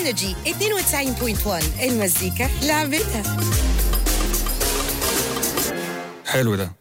انرجي 92.1 المزيكا لعبتها حلو ده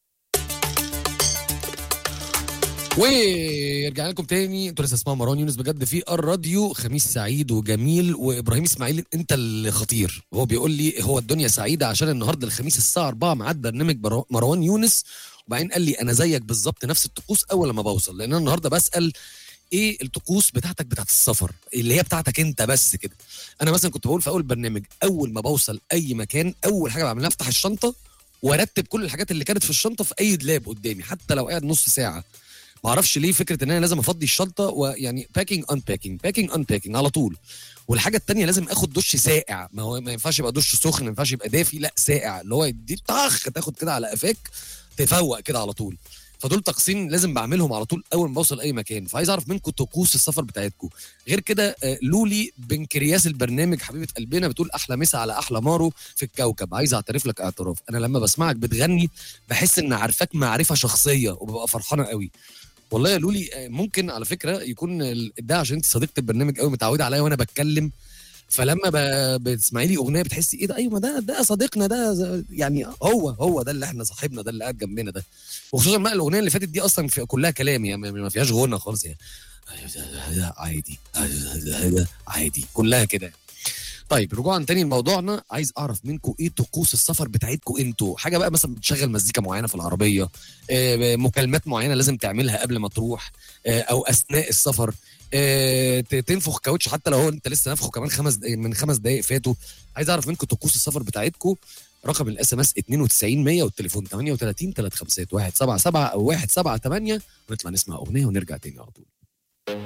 ورجعنا لكم تاني انتوا لسه اسمها مروان يونس بجد في الراديو خميس سعيد وجميل وابراهيم اسماعيل انت اللي خطير هو بيقول لي هو الدنيا سعيده عشان النهارده الخميس الساعه 4 ميعاد برنامج برو- مروان يونس وبعدين قال لي انا زيك بالظبط نفس الطقوس اول لما بوصل لان انا النهارده بسال ايه الطقوس بتاعتك بتاعت السفر اللي هي بتاعتك انت بس كده انا مثلا كنت بقول في اول برنامج اول ما بوصل اي مكان اول حاجه بعملها افتح الشنطه وارتب كل الحاجات اللي كانت في الشنطه في اي دولاب قدامي حتى لو قاعد نص ساعه ما اعرفش ليه فكره ان انا لازم افضي الشنطه ويعني باكينج ان باكينج باكينج ان باكينج على طول والحاجه التانية لازم اخد دش ساقع ما هو ما ينفعش يبقى دش سخن ما ينفعش يبقى دافي لا ساقع اللي هو يديك طخ تاخد كده على قفاك تفوق كده على طول فدول تقسيم لازم بعملهم على طول اول ما بوصل اي مكان فعايز اعرف منكم طقوس السفر بتاعتكم غير كده آه، لولي بنكرياس البرنامج حبيبه قلبنا بتقول احلى مسا على احلى مارو في الكوكب عايز اعترف لك اعتراف انا لما بسمعك بتغني بحس ان عارفاك معرفه شخصيه وببقى فرحانه قوي والله يا لولي آه، ممكن على فكره يكون ال- ده عشان انت صديقه البرنامج قوي متعوده عليا وانا بتكلم فلما ب- بتسمعي لي اغنيه بتحسي ايه ده ايوه ما ده ده صديقنا ده ز- يعني هو هو ده اللي احنا صاحبنا ده اللي قاعد جنبنا ده وخصوصا بقى الاغنيه اللي فاتت دي اصلا في كلها كلام يعني ما- ما فيهاش غنى خالص يعني عادي عادي كلها كده طيب رجوعا تاني لموضوعنا عايز اعرف منكم ايه طقوس السفر بتاعتكم انتوا حاجه بقى مثلا بتشغل مزيكا معينه في العربيه آه، مكالمات معينه لازم تعملها قبل ما تروح آه، او اثناء السفر آه، ت- تنفخ كاوتش حتى لو هو انت لسه نافخه كمان خمس دقايق من خمس دقائق فاتوا عايز اعرف منكم طقوس السفر بتاعتكم رقم الاس ام اس 92 100 والتليفون 38 351 177 او 178 ونطلع نسمع اغنيه ونرجع تاني على طول